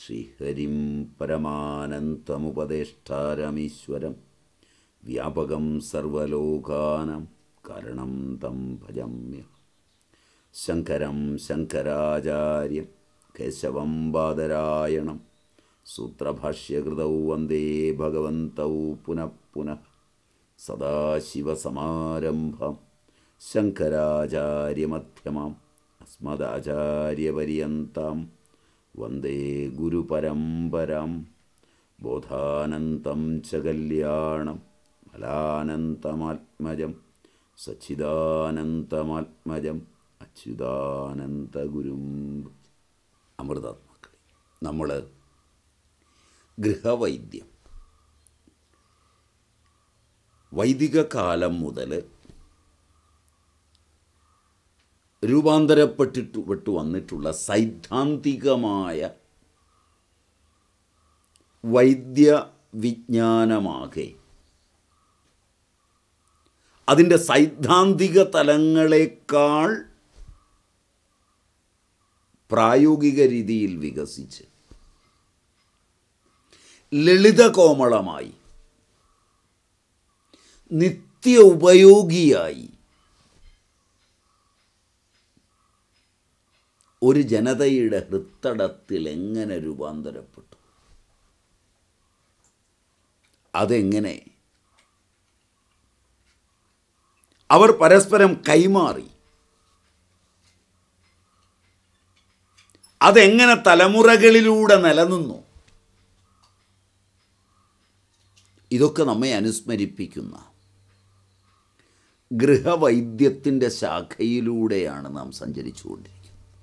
ശ്രീഹരിം പരമാനന്തമുപദേഷ്ടാരമീശ്വരം വ്യാപകം സർവലോകാനം കാരണം തം ഭജമ്യ ശങ്കരം ശങ്കരാചാര്യം കേശവം ബാദരായണം സൂത്രഭാഷ്യകൃതൗ വന്ദേ ഭഗവന്തൗ പുനഃ പുനഃ സദാശിവസമാരംഭം ശങ്കരാചാര്യമധ്യമാം അസ്മദാചാര്യപര്യന്താം വന്ദേ ഗുരുപരമ്പരാം ബോധാനന്തം ച കല്യാണം ഫലാനന്തമാത്മജം സച്ചിദാനന്തമാത്മജം അച്യുതാനന്തഗുരും അമൃതാത്മാക്കളെ നമ്മൾ ഗൃഹവൈദ്യം വൈദിക കാലം മുതൽ രൂപാന്തരപ്പെട്ടിട്ട് പെട്ടു വന്നിട്ടുള്ള സൈദ്ധാന്തികമായ വൈദ്യ വിജ്ഞാനമാകെ അതിൻ്റെ സൈദ്ധാന്തിക തലങ്ങളെക്കാൾ പ്രായോഗിക രീതിയിൽ വികസിച്ച് ലളിതകോമളമായി നിത്യ ഉപയോഗിയായി ഒരു ജനതയുടെ ഹൃത്തടത്തിൽ എങ്ങനെ രൂപാന്തരപ്പെട്ടു അതെങ്ങനെ അവർ പരസ്പരം കൈമാറി അതെങ്ങനെ തലമുറകളിലൂടെ നിലനിന്നു ഇതൊക്കെ നമ്മെ അനുസ്മരിപ്പിക്കുന്ന ഗൃഹവൈദ്യത്തിൻ്റെ ശാഖയിലൂടെയാണ് നാം സഞ്ചരിച്ചുകൊണ്ടിരിക്കുന്നത്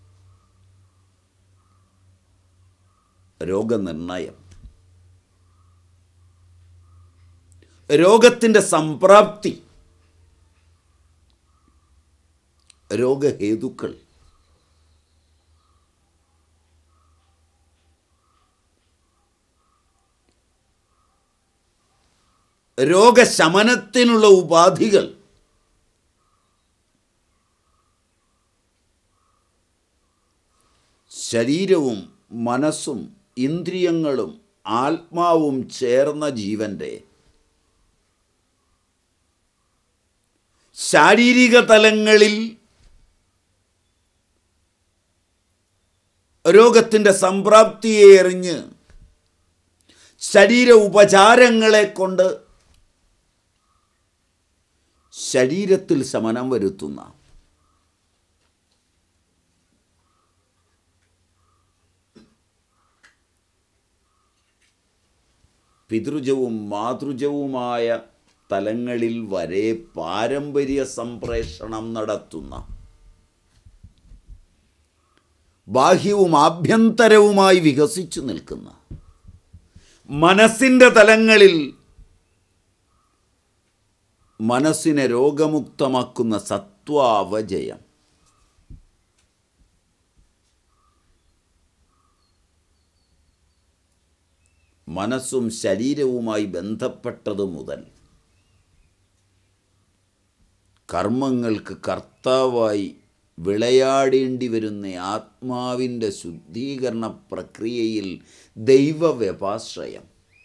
രോഗനിർണയം രോഗത്തിൻ്റെ സംപ്രാപ്തി രോഗഹേതുക്കൾ രോഗശമനത്തിനുള്ള ഉപാധികൾ ശരീരവും മനസ്സും ഇന്ദ്രിയങ്ങളും ആത്മാവും ചേർന്ന ജീവൻ്റെ ശാരീരിക തലങ്ങളിൽ രോഗത്തിൻ്റെ സംപ്രാപ്തിയെ എറിഞ്ഞ് ശരീര ഉപചാരങ്ങളെ കൊണ്ട് ശരീരത്തിൽ ശമനം വരുത്തുന്ന പിതൃജവും മാതൃജവുമായ തലങ്ങളിൽ വരെ പാരമ്പര്യ സംപ്രേഷണം നടത്തുന്ന ബാഹ്യവും ആഭ്യന്തരവുമായി വികസിച്ചു നിൽക്കുന്ന മനസ്സിൻ്റെ തലങ്ങളിൽ മനസ്സിനെ രോഗമുക്തമാക്കുന്ന സത്വാവജയം മനസ്സും ശരീരവുമായി ബന്ധപ്പെട്ടതു മുതൽ കർമ്മങ്ങൾക്ക് കർത്താവായി വിളയാടേണ്ടി വരുന്ന ആത്മാവിൻ്റെ ശുദ്ധീകരണ പ്രക്രിയയിൽ ദൈവവ്യപാശ്രയം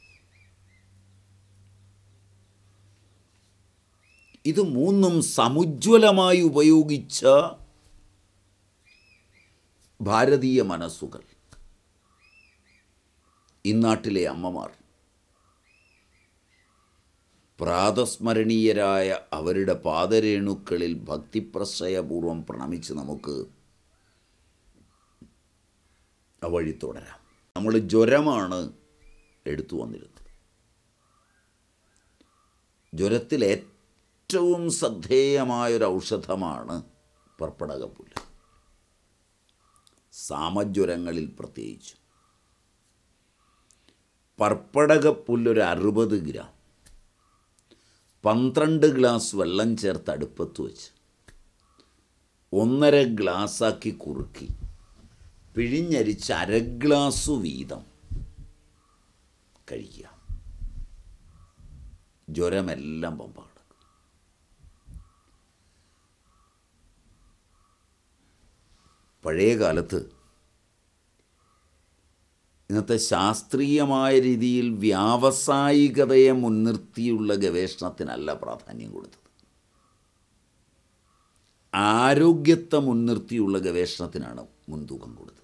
ഇത് മൂന്നും സമുജ്വലമായി ഉപയോഗിച്ച ഭാരതീയ മനസ്സുകൾ ഇന്നാട്ടിലെ അമ്മമാർ പ്രാതസ്മരണീയരായ അവരുടെ പാദരേണുക്കളിൽ ഭക്തിപ്രശ്രയപൂർവം പ്രണമിച്ച് നമുക്ക് ആ വഴി തുടരാം നമ്മൾ ജ്വരമാണ് എടുത്തു വന്നിരുന്നത് ജ്വരത്തിൽ ഏറ്റവും ശ്രദ്ധേയമായൊരു ഔഷധമാണ് പർപ്പടകപ്പുല്ല് സാമജ്വരങ്ങളിൽ പ്രത്യേകിച്ചും പർപ്പടകപ്പുല്ലൊരു അറുപത് ഗ്രാം പന്ത്രണ്ട് ഗ്ലാസ് വെള്ളം ചേർത്ത് അടുപ്പത്ത് വെച്ച് ഒന്നര ഗ്ലാസ്സാക്കി കുറുക്കി പിഴിഞ്ഞരിച്ച് അര ഗ്ലാസ് വീതം കഴിക്കുക ജ്വരമെല്ലാം പമ്പ കിടക്കും പഴയ കാലത്ത് ഇന്നത്തെ ശാസ്ത്രീയമായ രീതിയിൽ വ്യാവസായികതയെ മുൻനിർത്തിയുള്ള ഗവേഷണത്തിനല്ല പ്രാധാന്യം കൊടുത്തത് ആരോഗ്യത്തെ മുൻനിർത്തിയുള്ള ഗവേഷണത്തിനാണ് മുൻതൂക്കം കൊടുത്തത്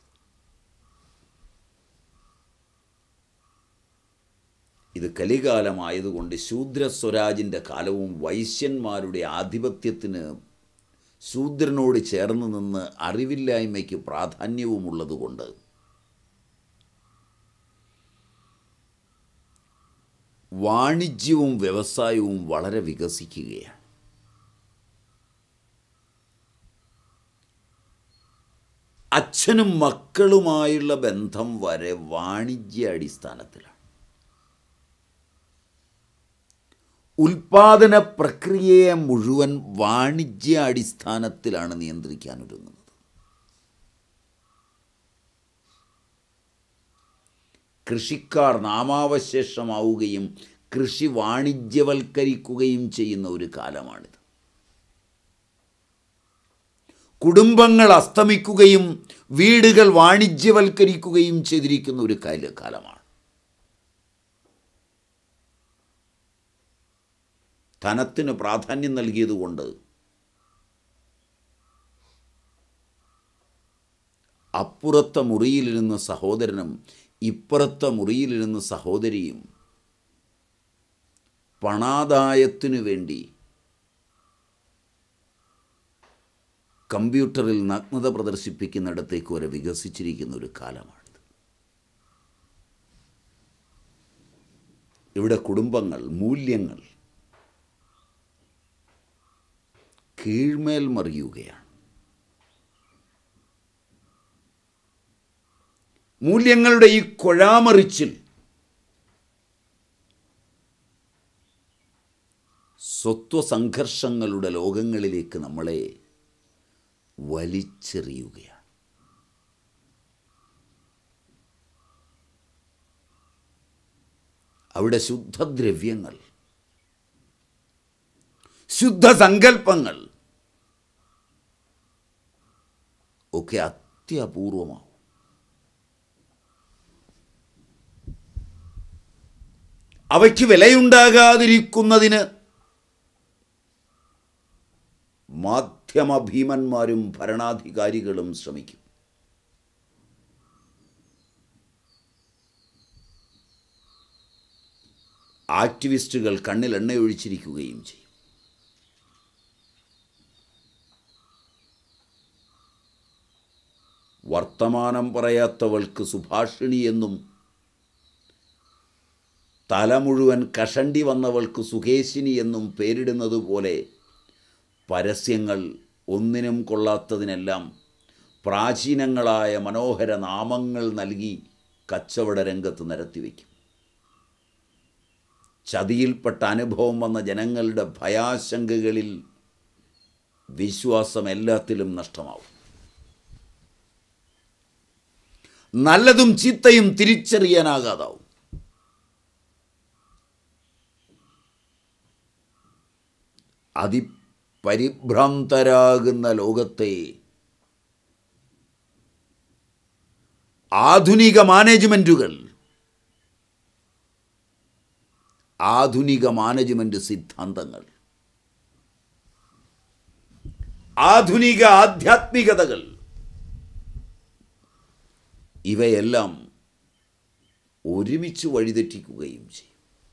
ഇത് കലികാലമായതുകൊണ്ട് ശൂദ്ര സ്വരാജിൻ്റെ കാലവും വൈശ്യന്മാരുടെ ആധിപത്യത്തിന് ശൂദ്രനോട് ചേർന്ന് നിന്ന് അറിവില്ലായ്മയ്ക്ക് പ്രാധാന്യവുമുള്ളതുകൊണ്ട് വാണിജ്യവും വ്യവസായവും വളരെ വികസിക്കുകയാണ് അച്ഛനും മക്കളുമായുള്ള ബന്ധം വരെ വാണിജ്യ അടിസ്ഥാനത്തിലാണ് ഉൽപാദന പ്രക്രിയയെ മുഴുവൻ വാണിജ്യ അടിസ്ഥാനത്തിലാണ് നിയന്ത്രിക്കാനൊരുങ്ങുന്നത് കൃഷിക്കാർ നാമാവശേഷമാവുകയും കൃഷി വാണിജ്യവൽക്കരിക്കുകയും ചെയ്യുന്ന ഒരു കാലമാണിത് കുടുംബങ്ങൾ അസ്തമിക്കുകയും വീടുകൾ വാണിജ്യവൽക്കരിക്കുകയും ചെയ്തിരിക്കുന്ന ഒരു കാല കാലമാണ് ധനത്തിന് പ്രാധാന്യം നൽകിയതുകൊണ്ട് അപ്പുറത്തെ മുറിയിലിരുന്ന സഹോദരനും ഇപ്പുറത്തെ മുറിയിലിരുന്ന സഹോദരിയും പണാദായത്തിനു വേണ്ടി കമ്പ്യൂട്ടറിൽ നഗ്നത പ്രദർശിപ്പിക്കുന്നിടത്തേക്ക് വരെ വികസിച്ചിരിക്കുന്ന ഒരു കാലമാണിത് ഇവിടെ കുടുംബങ്ങൾ മൂല്യങ്ങൾ കീഴ്മേൽ മറിയുകയാണ് മൂല്യങ്ങളുടെ ഈ കൊഴാമറിച്ചിൽ സ്വത്വസംഘർഷങ്ങളുടെ ലോകങ്ങളിലേക്ക് നമ്മളെ വലിച്ചെറിയുകയാണ് അവിടെ ശുദ്ധദ്രവ്യങ്ങൾ ശുദ്ധസങ്കല്പങ്ങൾ ഒക്കെ അത്യപൂർവമാവും അവയ്ക്ക് വിലയുണ്ടാകാതിരിക്കുന്നതിന് മാധ്യമഭീമന്മാരും ഭരണാധികാരികളും ശ്രമിക്കും ആക്ടിവിസ്റ്റുകൾ കണ്ണിൽ എണ്ണയൊഴിച്ചിരിക്കുകയും ചെയ്യും വർത്തമാനം പറയാത്തവൾക്ക് സുഭാഷിണി എന്നും തല മുഴുവൻ കഷണ്ടി വന്നവൾക്ക് സുഖേശിനി എന്നും പേരിടുന്നത് പോലെ പരസ്യങ്ങൾ ഒന്നിനും കൊള്ളാത്തതിനെല്ലാം പ്രാചീനങ്ങളായ മനോഹര നാമങ്ങൾ നൽകി കച്ചവട രംഗത്ത് നിരത്തിവെക്കും ചതിയിൽപ്പെട്ട അനുഭവം വന്ന ജനങ്ങളുടെ ഭയാശങ്കകളിൽ വിശ്വാസം എല്ലാത്തിലും നഷ്ടമാവും നല്ലതും ചീത്തയും തിരിച്ചറിയാനാകാതാവും അതിപരിഭ്രാന്തരാകുന്ന ലോകത്തെ ആധുനിക മാനേജ്മെൻറ്റുകൾ ആധുനിക മാനേജ്മെൻറ്റ് സിദ്ധാന്തങ്ങൾ ആധുനിക ആധ്യാത്മികതകൾ ഇവയെല്ലാം ഒരുമിച്ച് വഴിതെറ്റിക്കുകയും ചെയ്യും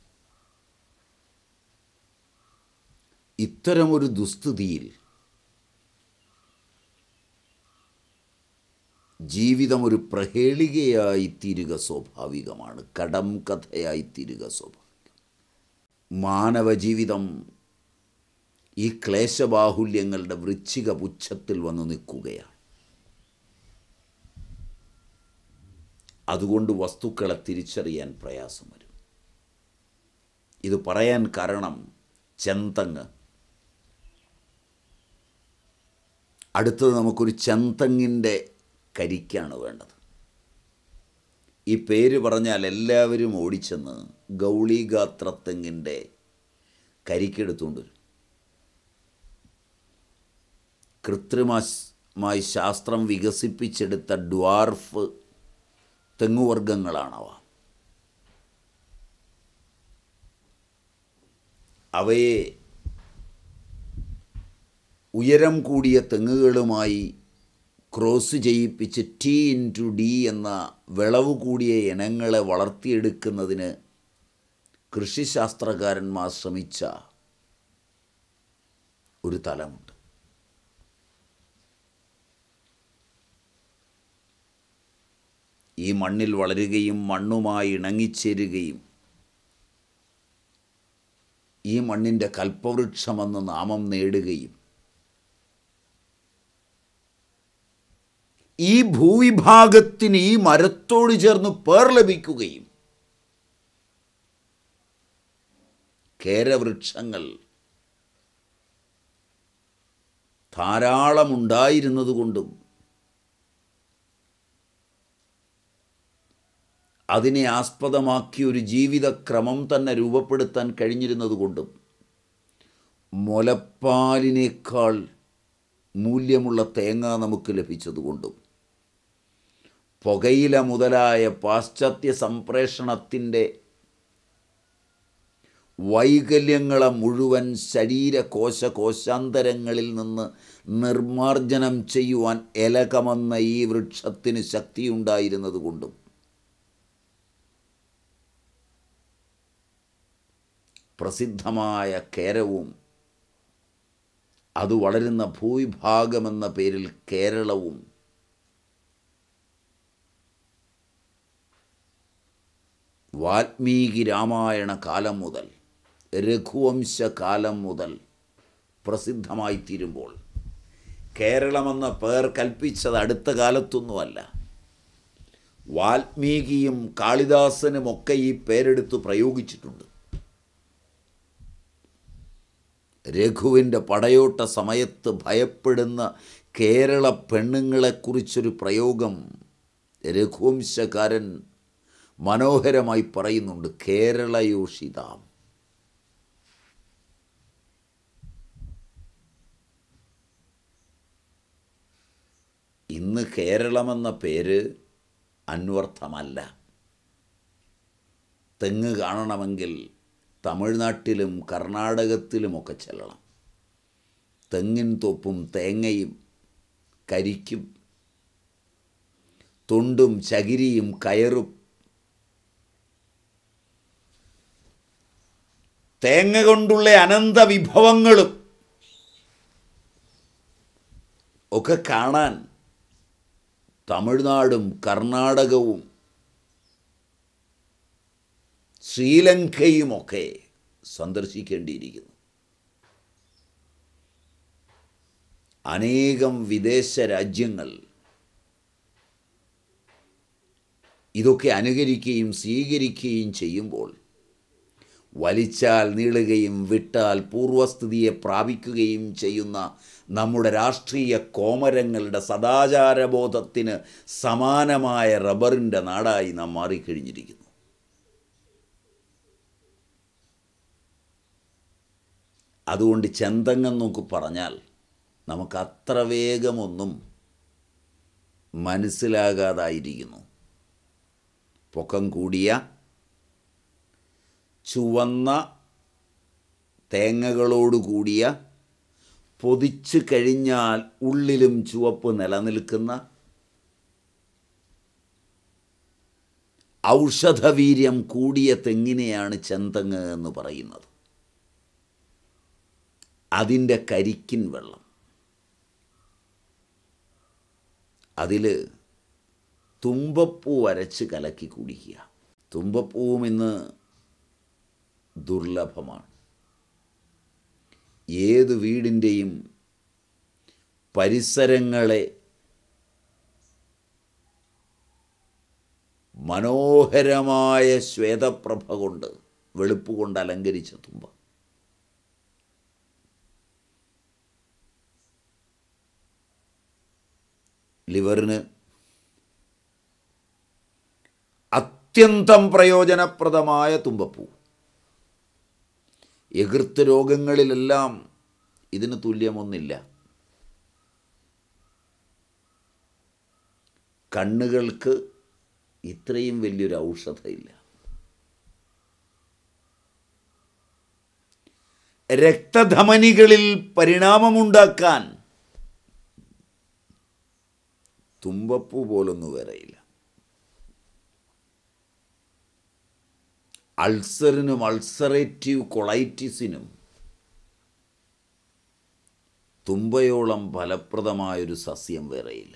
ഇത്തരമൊരു ദുസ്ഥിതിയിൽ ജീവിതം ഒരു പ്രഹേളികയായി തീരുക സ്വാഭാവികമാണ് കടം കഥയായി തീരുക സ്വാഭാവികം മാനവജീവിതം ഈ ക്ലേശബാഹുല്യങ്ങളുടെ വൃശ്ചിക പുച്ഛത്തിൽ വന്നു നിൽക്കുകയാണ് അതുകൊണ്ട് വസ്തുക്കളെ തിരിച്ചറിയാൻ പ്രയാസം വരും ഇത് പറയാൻ കാരണം ചെന്തങ്ങ് അടുത്തത് നമുക്കൊരു ചെന്തങ്ങിൻ്റെ കരിക്കാണ് വേണ്ടത് ഈ പേര് പറഞ്ഞാൽ എല്ലാവരും ഓടിച്ചെന്ന് ഗൗളിഗാത്രത്തെങ്ങിൻ്റെ കരിക്കെടുത്തുകൊണ്ട് വരും കൃത്രിമമായി ശാസ്ത്രം വികസിപ്പിച്ചെടുത്ത ഡ്വാർഫ് തെങ്ങുവർഗ്ഗങ്ങളാണവ അവയെ ഉയരം കൂടിയ തെങ്ങുകളുമായി ക്രോസ് ചെയ്യിപ്പിച്ച് ടി ഇൻറ്റു ഡി എന്ന വിളവ് കൂടിയ ഇനങ്ങളെ വളർത്തിയെടുക്കുന്നതിന് കൃഷിശാസ്ത്രകാരന്മാർ ശ്രമിച്ച ഒരു തലമുണ്ട് ഈ മണ്ണിൽ വളരുകയും മണ്ണുമായി ഇണങ്ങിച്ചേരുകയും ഈ മണ്ണിൻ്റെ കൽപ്പവൃക്ഷമെന്ന് നാമം നേടുകയും ഈ ഭൂവിഭാഗത്തിന് ഈ മരത്തോട് ചേർന്ന് പേർ ലഭിക്കുകയും കേരവൃക്ഷങ്ങൾ ധാരാളമുണ്ടായിരുന്നതുകൊണ്ടും അതിനെ ആസ്പദമാക്കി ഒരു ജീവിതക്രമം തന്നെ രൂപപ്പെടുത്താൻ കഴിഞ്ഞിരുന്നതുകൊണ്ടും മുലപ്പാലിനേക്കാൾ മൂല്യമുള്ള തേങ്ങ നമുക്ക് ലഭിച്ചതുകൊണ്ടും പുകയില മുതലായ പാശ്ചാത്യ സംപ്രേഷണത്തിൻ്റെ വൈകല്യങ്ങളെ മുഴുവൻ ശരീരകോശ കോശാന്തരങ്ങളിൽ നിന്ന് നിർമാർജനം ചെയ്യുവാൻ എലകമെന്ന ഈ വൃക്ഷത്തിന് ശക്തിയുണ്ടായിരുന്നതുകൊണ്ടും പ്രസിദ്ധമായ കേരവും അത് വളരുന്ന ഭൂവിഭാഗമെന്ന പേരിൽ കേരളവും വാൽമീകി രാമായണ കാലം മുതൽ രഘുവംശ കാലം മുതൽ പ്രസിദ്ധമായി തീരുമ്പോൾ കേരളമെന്ന പേർ കൽപ്പിച്ചത് അടുത്ത കാലത്തൊന്നുമല്ല വാൽമീകിയും കാളിദാസനുമൊക്കെ ഈ പേരെടുത്ത് പ്രയോഗിച്ചിട്ടുണ്ട് രഘുവിൻ്റെ പടയോട്ട സമയത്ത് ഭയപ്പെടുന്ന കേരള പെണ്ണുങ്ങളെക്കുറിച്ചൊരു പ്രയോഗം രഘുവംശകാരൻ മനോഹരമായി പറയുന്നുണ്ട് കേരളയോഷിതാം ഇന്ന് കേരളമെന്ന പേര് അന്വർത്ഥമല്ല തെങ്ങ് കാണണമെങ്കിൽ തമിഴ്നാട്ടിലും കർണാടകത്തിലുമൊക്കെ ചെല്ലണം തെങ്ങിൻ തൊപ്പും തേങ്ങയും കരിക്കും തൊണ്ടും ചകിരിയും കയറും തേങ്ങ കൊണ്ടുള്ള അനന്ത വിഭവങ്ങളും ഒക്കെ കാണാൻ തമിഴ്നാടും കർണാടകവും ശ്രീലങ്കയുമൊക്കെ സന്ദർശിക്കേണ്ടിയിരിക്കുന്നു അനേകം വിദേശ രാജ്യങ്ങൾ ഇതൊക്കെ അനുകരിക്കുകയും സ്വീകരിക്കുകയും ചെയ്യുമ്പോൾ വലിച്ചാൽ നീളുകയും വിട്ടാൽ പൂർവസ്ഥിതിയെ പ്രാപിക്കുകയും ചെയ്യുന്ന നമ്മുടെ രാഷ്ട്രീയ കോമരങ്ങളുടെ സദാചാരബോധത്തിന് സമാനമായ റബ്ബറിൻ്റെ നാടായി നാം മാറിക്കഴിഞ്ഞിരിക്കുന്നു അതുകൊണ്ട് ചെന്തങ്ങെന്നൊക്കെ പറഞ്ഞാൽ നമുക്ക് അത്ര വേഗമൊന്നും മനസ്സിലാകാതായിരിക്കുന്നു പൊക്കം കൂടിയ ചുവന്ന തേങ്ങകളോട് കൂടിയ പൊതിച്ച് കഴിഞ്ഞാൽ ഉള്ളിലും ചുവപ്പ് നിലനിൽക്കുന്ന ഔഷധവീര്യം കൂടിയ തെങ്ങിനെയാണ് ചെന്തങ്ങ് എന്ന് പറയുന്നത് അതിൻ്റെ കരിക്കിൻ വെള്ളം അതിൽ തുമ്പപ്പൂ അരച്ച് കലക്കി കുടിക്കുക തുമ്പപ്പൂവും ഇന്ന് ദുർലഭമാണ് ഏത് വീടിൻ്റെയും പരിസരങ്ങളെ മനോഹരമായ ശ്വേതപ്രഭ കൊണ്ട് വെളുപ്പ് കൊണ്ട് അലങ്കരിച്ച തുമ്പ ലിവറിന് അത്യന്തം പ്രയോജനപ്രദമായ തുമ്പപ്പൂ എകൃത്ത് രോഗങ്ങളിലെല്ലാം ഇതിന് തുല്യമൊന്നില്ല കണ്ണുകൾക്ക് ഇത്രയും വലിയൊരു ഔഷധമില്ല രക്തധമനികളിൽ പരിണാമമുണ്ടാക്കാൻ തുമ്പപ്പൂ പോലൊന്നും വരയില്ല അൾസറിനും അൾസറേറ്റീവ് കൊളൈറ്റിസിനും തുമ്പയോളം ഫലപ്രദമായൊരു സസ്യം വേറെയില്ല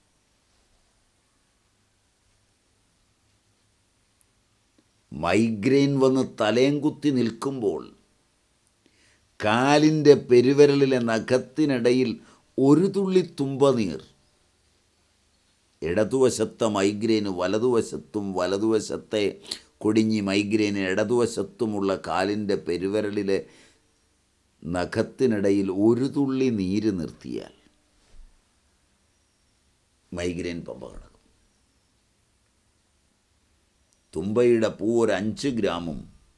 മൈഗ്രെയിൻ വന്ന് തലയും കുത്തി നിൽക്കുമ്പോൾ കാലിൻ്റെ പെരുവിരലിലെ നഖത്തിനിടയിൽ ഒരു തുള്ളി തുമ്പനീർ ഇടതുവശത്തെ മൈഗ്രെയിന് വലതുവശത്തും വലതുവശത്തെ കൊടിഞ്ഞി മൈഗ്രെയിന് ഇടതുവശത്തുമുള്ള കാലിൻ്റെ പെരുവിരലിലെ നഖത്തിനിടയിൽ ഒരു തുള്ളി നീര് നിർത്തിയാൽ മൈഗ്രെയിൻ പമ്പ കിടക്കും തുമ്പയുടെ പൂ ഒരു അഞ്ച് ഗ്രാമും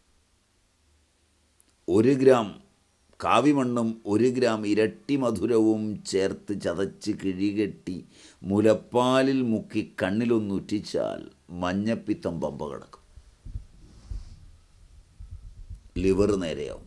ഒരു ഗ്രാം കാവിമണ്ണും ഒരു ഗ്രാം ഇരട്ടി മധുരവും ചേർത്ത് ചതച്ച് കിഴികെട്ടി മുലപ്പാലിൽ മുക്കി കണ്ണിലൊന്നുറ്റിച്ചാൽ മഞ്ഞപ്പിത്തം പമ്പ കിടക്കും ലിവർ നേരെയാവും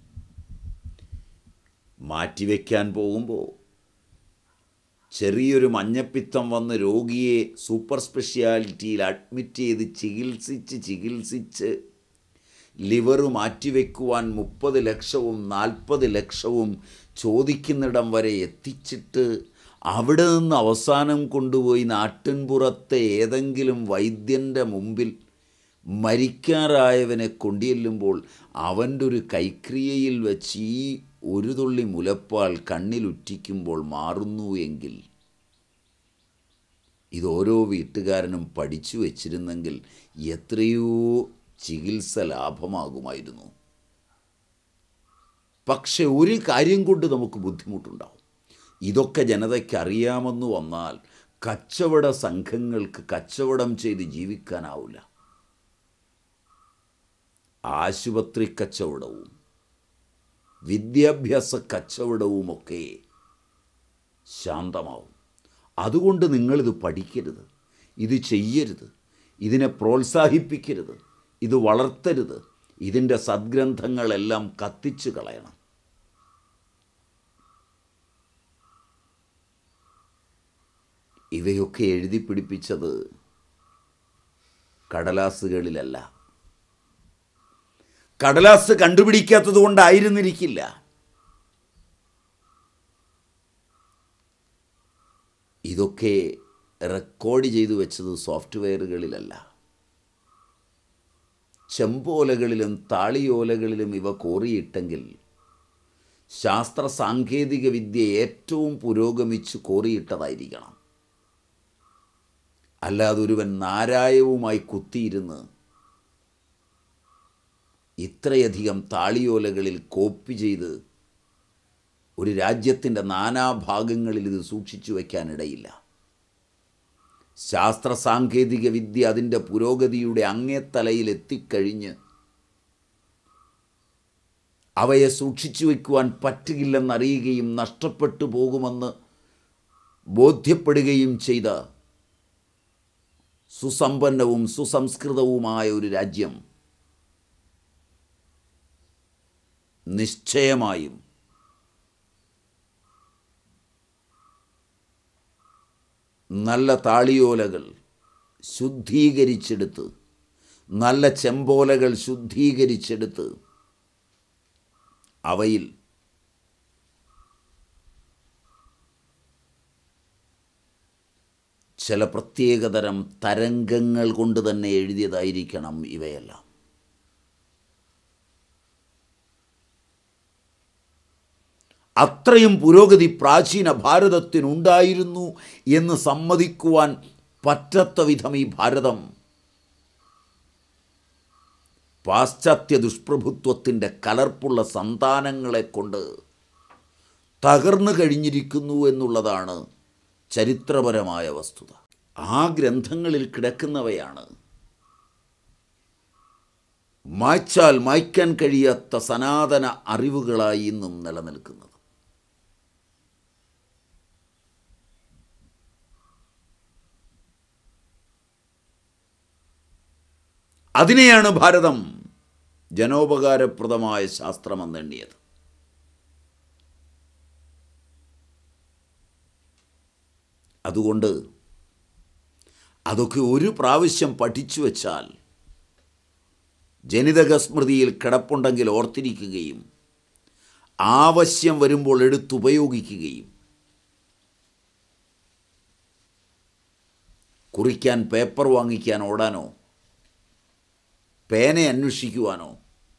മാറ്റിവെക്കാൻ പോകുമ്പോൾ ചെറിയൊരു മഞ്ഞപ്പിത്തം വന്ന് രോഗിയെ സൂപ്പർ സ്പെഷ്യാലിറ്റിയിൽ അഡ്മിറ്റ് ചെയ്ത് ചികിത്സിച്ച് ചികിത്സിച്ച് ലിവർ മാറ്റിവെക്കുവാൻ മുപ്പത് ലക്ഷവും നാൽപ്പത് ലക്ഷവും ചോദിക്കുന്നിടം വരെ എത്തിച്ചിട്ട് അവിടെ നിന്ന് അവസാനം കൊണ്ടുപോയി നാട്ടിൻപുറത്തെ ഏതെങ്കിലും വൈദ്യൻ്റെ മുമ്പിൽ മരിക്കാറായവനെ കൊണ്ടുചെല്ലുമ്പോൾ അവൻ്റെ ഒരു കൈക്രിയയിൽ വെച്ച് ഈ ഒരു തുള്ളി മുലപ്പാൽ കണ്ണിലുറ്റിക്കുമ്പോൾ മാറുന്നു എങ്കിൽ ഇതോരോ വീട്ടുകാരനും പഠിച്ചു വച്ചിരുന്നെങ്കിൽ എത്രയോ ചികിത്സ ലാഭമാകുമായിരുന്നു പക്ഷെ ഒരു കാര്യം കൊണ്ട് നമുക്ക് ബുദ്ധിമുട്ടുണ്ടാവും ഇതൊക്കെ ജനതയ്ക്ക് അറിയാമെന്ന് വന്നാൽ കച്ചവട സംഘങ്ങൾക്ക് കച്ചവടം ചെയ്ത് ജീവിക്കാനാവില്ല ആശുപത്രി കച്ചവടവും വിദ്യാഭ്യാസ കച്ചവടവുമൊക്കെ ശാന്തമാവും അതുകൊണ്ട് നിങ്ങളിത് പഠിക്കരുത് ഇത് ചെയ്യരുത് ഇതിനെ പ്രോത്സാഹിപ്പിക്കരുത് ഇത് വളർത്തരുത് ഇതിൻ്റെ സദ്ഗ്രന്ഥങ്ങളെല്ലാം കത്തിച്ചു കളയണം ഇവയൊക്കെ എഴുതി പിടിപ്പിച്ചത് കടലാസുകളിലല്ല കടലാസ് കണ്ടുപിടിക്കാത്തത് കൊണ്ടായിരുന്നിരിക്കില്ല ഇതൊക്കെ റെക്കോർഡ് ചെയ്തു വെച്ചത് സോഫ്റ്റ്വെയറുകളിലല്ല ചെമ്പോലകളിലും താളിയോലകളിലും ഇവ കോറിയിട്ടെങ്കിൽ ശാസ്ത്ര സാങ്കേതിക വിദ്യ ഏറ്റവും പുരോഗമിച്ച് കോറിയിട്ടതായിരിക്കണം അല്ലാതെ ഒരുവൻ നാരായവുമായി കുത്തിയിരുന്ന് ഇത്രയധികം താളിയോലകളിൽ കോപ്പി ചെയ്ത് ഒരു രാജ്യത്തിൻ്റെ നാനാഭാഗങ്ങളിൽ ഇത് സൂക്ഷിച്ചു വയ്ക്കാനിടയില്ല ശാസ്ത്ര സാങ്കേതിക വിദ്യ അതിൻ്റെ പുരോഗതിയുടെ അങ്ങേത്തലയിൽ എത്തിക്കഴിഞ്ഞ് അവയെ സൂക്ഷിച്ചു വയ്ക്കുവാൻ പറ്റുകില്ലെന്നറിയുകയും നഷ്ടപ്പെട്ടു പോകുമെന്ന് ബോധ്യപ്പെടുകയും ചെയ്ത സുസമ്പന്നവും സുസംസ്കൃതവുമായ ഒരു രാജ്യം നിശ്ചയമായും നല്ല താളിയോലകൾ ശുദ്ധീകരിച്ചെടുത്ത് നല്ല ചെമ്പോലകൾ ശുദ്ധീകരിച്ചെടുത്ത് അവയിൽ ചില പ്രത്യേകതരം തരംഗങ്ങൾ കൊണ്ട് തന്നെ എഴുതിയതായിരിക്കണം ഇവയെല്ലാം അത്രയും പുരോഗതി പ്രാചീന ഭാരതത്തിനുണ്ടായിരുന്നു എന്ന് സമ്മതിക്കുവാൻ പറ്റാത്ത വിധം ഈ ഭാരതം പാശ്ചാത്യ ദുഷ്പ്രഭുത്വത്തിൻ്റെ കലർപ്പുള്ള സന്താനങ്ങളെ കൊണ്ട് തകർന്നു കഴിഞ്ഞിരിക്കുന്നു എന്നുള്ളതാണ് ചരിത്രപരമായ വസ്തുത ആ ഗ്രന്ഥങ്ങളിൽ കിടക്കുന്നവയാണ് മായ്ച്ചാൽ മായ്ക്കാൻ കഴിയാത്ത സനാതന അറിവുകളായി ഇന്നും നിലനിൽക്കുന്നത് അതിനെയാണ് ഭാരതം ജനോപകാരപ്രദമായ ശാസ്ത്രമെന്നെണ്ണിയത് അതുകൊണ്ട് അതൊക്കെ ഒരു പ്രാവശ്യം പഠിച്ചു വച്ചാൽ ജനിതക സ്മൃതിയിൽ കിടപ്പുണ്ടെങ്കിൽ ഓർത്തിരിക്കുകയും ആവശ്യം വരുമ്പോൾ എടുത്തുപയോഗിക്കുകയും കുറിക്കാൻ പേപ്പർ വാങ്ങിക്കാൻ ഓടാനോ പേന അന്വേഷിക്കുവാനോ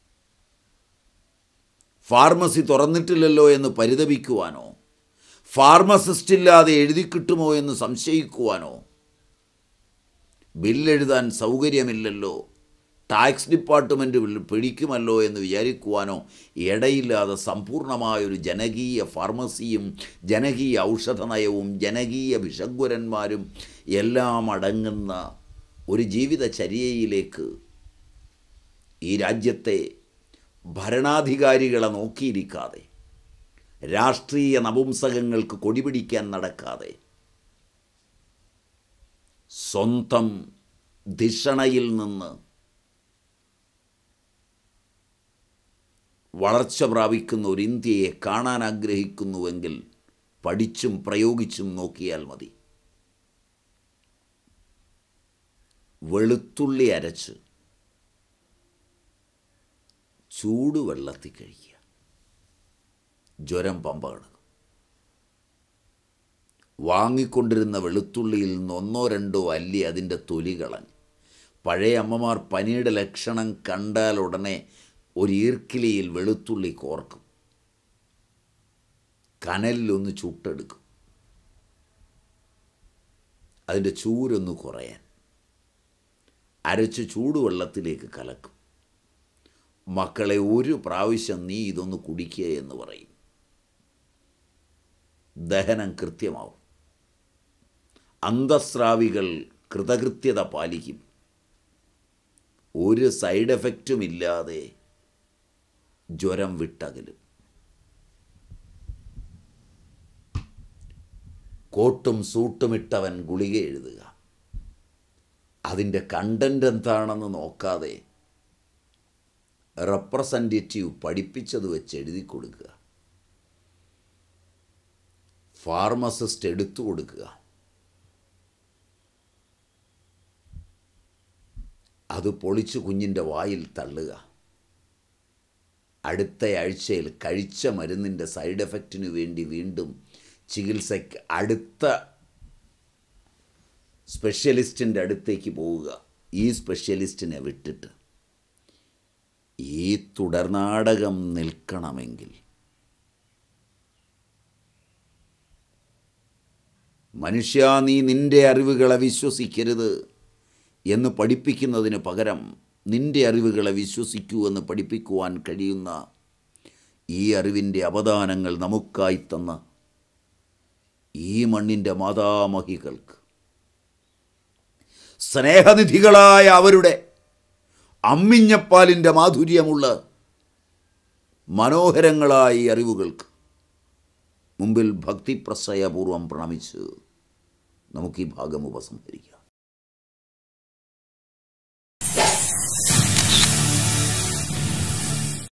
ഫാർമസി തുറന്നിട്ടില്ലല്ലോ എന്ന് പരിതപിക്കുവാനോ ഫാർമസിസ്റ്റ് ഇല്ലാതെ എഴുതി കിട്ടുമോ എന്ന് സംശയിക്കുവാനോ ബില്ലെഴുതാൻ സൗകര്യമില്ലല്ലോ ടാക്സ് ഡിപ്പാർട്ട്മെൻറ്റ് പിടിക്കുമല്ലോ എന്ന് വിചാരിക്കുവാനോ ഇടയില്ലാതെ സമ്പൂർണമായൊരു ജനകീയ ഫാർമസിയും ജനകീയ ഔഷധ നയവും ജനകീയ വിഷഗ്വരന്മാരും എല്ലാം അടങ്ങുന്ന ഒരു ജീവിതചര്യയിലേക്ക് ഈ രാജ്യത്തെ ഭരണാധികാരികളെ നോക്കിയിരിക്കാതെ രാഷ്ട്രീയ നപുംസകങ്ങൾക്ക് കൊടിപിടിക്കാൻ നടക്കാതെ സ്വന്തം ധിഷണയിൽ നിന്ന് വളർച്ച പ്രാപിക്കുന്ന ഒരു ഇന്ത്യയെ കാണാൻ ആഗ്രഹിക്കുന്നുവെങ്കിൽ പഠിച്ചും പ്രയോഗിച്ചും നോക്കിയാൽ മതി വെളുത്തുള്ളി അരച്ച് ചൂടുവെള്ളത്തിൽ കഴിക്കുക ജ്വരം പമ്പ കിടക്കും വാങ്ങിക്കൊണ്ടിരുന്ന വെളുത്തുള്ളിയിൽ നിന്ന് ഒന്നോ രണ്ടോ അല്ലി അതിൻ്റെ തൊലി കളഞ്ഞ് പഴയ അമ്മമാർ പനിയുടെ ലക്ഷണം കണ്ടാൽ ഉടനെ ഒരു ഈർക്കിലിയിൽ വെളുത്തുള്ളി കോർക്കും കനലിലൊന്ന് ചുട്ടെടുക്കും അതിൻ്റെ ചൂരൊന്ന് കുറയാൻ അരച്ച് ചൂടുവെള്ളത്തിലേക്ക് കലക്കും മക്കളെ ഒരു പ്രാവശ്യം നീ ഇതൊന്ന് കുടിക്കുക എന്ന് പറയും ദഹനം കൃത്യമാവും അന്തസ്രാവികൾ കൃതകൃത്യത പാലിക്കും ഒരു സൈഡ് എഫക്റ്റും ഇല്ലാതെ ജ്വരം വിട്ടകലും കോട്ടും സൂട്ടുമിട്ടവൻ ഗുളിക എഴുതുക അതിൻ്റെ കണ്ടൻ്റ് എന്താണെന്ന് നോക്കാതെ റെപ്രസെൻറ്റേറ്റീവ് പഠിപ്പിച്ചത് വെച്ച് എഴുതി കൊടുക്കുക ഫാർമസിസ്റ്റ് എടുത്തു കൊടുക്കുക അത് പൊളിച്ച് കുഞ്ഞിൻ്റെ വായിൽ തള്ളുക അടുത്ത ആഴ്ചയിൽ കഴിച്ച മരുന്നിൻ്റെ സൈഡ് എഫക്റ്റിന് വേണ്ടി വീണ്ടും ചികിത്സയ്ക്ക് അടുത്ത സ്പെഷ്യലിസ്റ്റിൻ്റെ അടുത്തേക്ക് പോവുക ഈ സ്പെഷ്യലിസ്റ്റിനെ വിട്ടിട്ട് ഈ തുടർനാടകം നിൽക്കണമെങ്കിൽ മനുഷ്യ നീ നിന്റെ അറിവുകളെ വിശ്വസിക്കരുത് എന്ന് പഠിപ്പിക്കുന്നതിന് പകരം നിന്റെ അറിവുകളെ വിശ്വസിക്കൂ എന്ന് പഠിപ്പിക്കുവാൻ കഴിയുന്ന ഈ അറിവിൻ്റെ അവദാനങ്ങൾ നമുക്കായി തന്ന ഈ മണ്ണിൻ്റെ മാതാമഹികൾക്ക് സ്നേഹനിധികളായ അവരുടെ അമ്മിഞ്ഞപ്പാലിൻ്റെ മാധുര്യമുള്ള മനോഹരങ്ങളായ ഈ അറിവുകൾക്ക് മുമ്പിൽ ഭക്തിപ്രസയപൂർവം പ്രണമിച്ച് നമുക്ക് ഈ ഭാഗം ഉപസംഹരിക്കാം